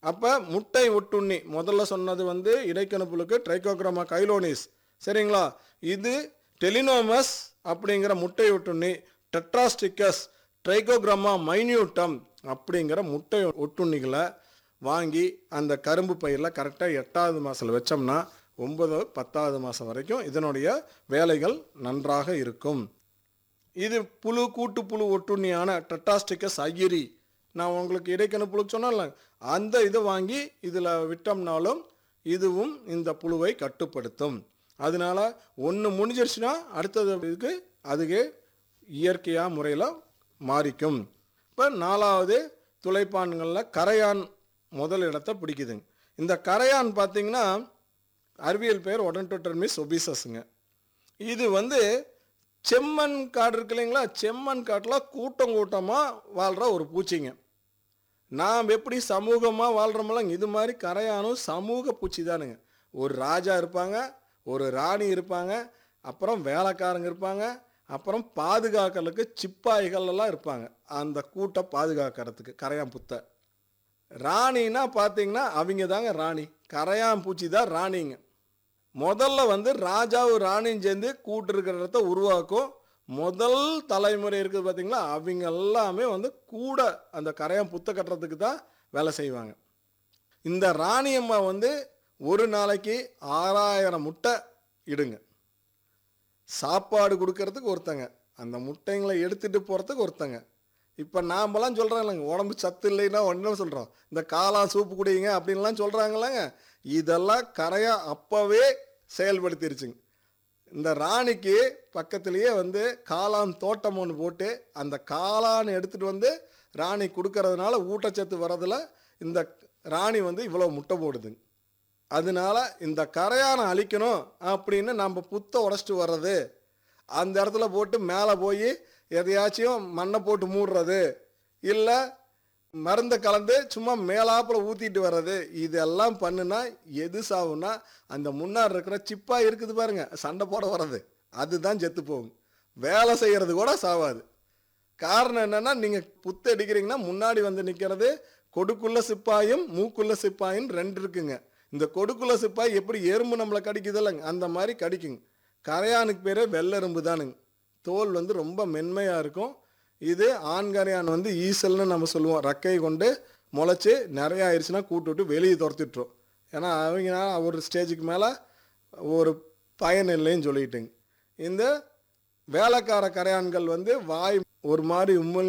அப்போ முட்டை ஒட்டுண்ணி முதல்ல சொன்னது வந்து இடைக்கணுப்புழுக்கு ட்ரைகோக்ரோமா கைலோனிஸ் சரிங்களா இது டெலினோமஸ் அப்படிங்கிற முட்டை ஒட்டுண்ணி டெட்ராஸ்டிக்கஸ் ட்ரைகோக்ராமா மைன்யூட்டம் அப்படிங்கிற முட்டை ஒட்டுண்ணிகளை வாங்கி அந்த கரும்பு பயிரில் கரெக்டாக எட்டாவது மாதத்தில் வச்சோம்னா ஒன்பது பத்தாவது மாதம் வரைக்கும் இதனுடைய வேலைகள் நன்றாக இருக்கும் இது புழு கூட்டு புழு ஒட்டுண்ணியான டெட்டாஸ்டிக்கஸ் ஐயரி நான் உங்களுக்கு இடைக்கணு புழு சொன்னேன்ல அந்த இதை வாங்கி இதில் விட்டோம்னாலும் இதுவும் இந்த புழுவை கட்டுப்படுத்தும் அதனால ஒன்று முடிஞ்சிருச்சுன்னா அடுத்தது இதுக்கு அதுவே இயற்கையாக முறையில் மாறிக்கும் இப்போ நாலாவது துளைப்பான்களில் கரையான் முதல் இடத்தை பிடிக்குதுங்க இந்த கரையான் பார்த்தீங்கன்னா அறிவியல் பேர் ஒடன்டோட்டர்மிஸ் ஒபிசஸ்ங்க இது வந்து செம்மண் காடு இருக்கு இல்லைங்களா செம்மண் காட்டில் கூட்டம் கூட்டமாக வாழ்கிற ஒரு பூச்சிங்க நாம் எப்படி சமூகமாக வாழ்கிறோமெல்லாம் இது மாதிரி கரையானும் சமூக பூச்சி தானுங்க ஒரு ராஜா இருப்பாங்க ஒரு ராணி இருப்பாங்க அப்புறம் வேலைக்காரங்க இருப்பாங்க அப்புறம் பாதுகாக்கிறதுக்கு சிப்பாய்கள் எல்லாம் இருப்பாங்க அந்த கூட்டை பாதுகாக்கிறதுக்கு கரையான் புத்தை ராணின்னா பார்த்தீங்கன்னா அவங்க தாங்க ராணி கரையான் பூச்சி தான் ராணிங்க முதல்ல வந்து ராஜாவும் ராணியும் சேர்ந்து கூட்டு இருக்கிற இடத்த உருவாக்கும் முதல் தலைமுறை இருக்குது பார்த்தீங்களா அவங்க எல்லாமே வந்து கூட அந்த கரையான் புத்த கட்டுறதுக்கு தான் வேலை செய்வாங்க இந்த ராணியம்மா வந்து ஒரு நாளைக்கு ஆறாயிரம் முட்டை இடுங்க சாப்பாடு கொடுக்கறதுக்கு ஒருத்தங்க அந்த முட்டைங்களை எடுத்துகிட்டு போகிறதுக்கு ஒருத்தங்க இப்போ நாமெல்லாம் சொல்கிறோம் இல்லைங்க உடம்பு சத்து இல்லைன்னா ஒன்றும் சொல்கிறோம் இந்த காளான் சூப்பு குடிங்க அப்படின்லாம் சொல்கிறாங்களாங்க இதெல்லாம் கரையா அப்போவே செயல்படுத்திருச்சுங்க இந்த ராணிக்கு பக்கத்துலேயே வந்து காளான் தோட்டம் ஒன்று போட்டு அந்த காளான் எடுத்துகிட்டு வந்து ராணி கொடுக்கறதுனால ஊட்டச்சத்து வர்றதுல இந்த ராணி வந்து இவ்வளோ முட்டை போடுதுங்க அதனால இந்த கரையானை அழிக்கணும் அப்படின்னு நம்ம புத்தை உடச்சிட்டு வர்றது அந்த இடத்துல போட்டு மேலே போய் எதையாச்சும் மண்ணை போட்டு மூடுறது இல்லை மருந்தை கலந்து சும்மா மேலாப்பில் ஊற்றிட்டு வர்றது இதெல்லாம் பண்ணுனா எது சாகும்னா அந்த முன்னாடி இருக்கிற சிப்பா இருக்குது பாருங்க சண்டை போட வர்றது அதுதான் செத்து போகும் வேலை செய்கிறது கூட சாவாது காரணம் என்னன்னா நீங்கள் புத்து அடிக்கிறீங்கன்னா முன்னாடி வந்து நிற்கிறது கொடுக்குள்ள சிப்பாயும் மூக்குள்ள சிப்பாயும் ரெண்டு இருக்குங்க இந்த கொடுக்குள்ள சிப்பாய் எப்படி எறும்பு நம்மளை கடிக்குது இல்லைங்க அந்த மாதிரி கடிக்குங்க கரையானுக்கு பேரே வெள்ளெரும்பு தானுங்க தோல் வந்து ரொம்ப மென்மையாக இருக்கும் இது ஆண் கரையான் வந்து ஈசல்னு நம்ம சொல்லுவோம் ரக்கை கொண்டு முளைச்சி நிறைய ஆயிடுச்சுன்னா கூட்டு விட்டு வெளியே துரத்திட்டுரும் ஏன்னா அவங்க ஒரு ஸ்டேஜுக்கு மேலே ஒரு பயன் இல்லைன்னு சொல்லிட்டுங்க இந்த வேலைக்கார கரையான்கள் வந்து வாய் ஒரு மாதிரி உம்மல்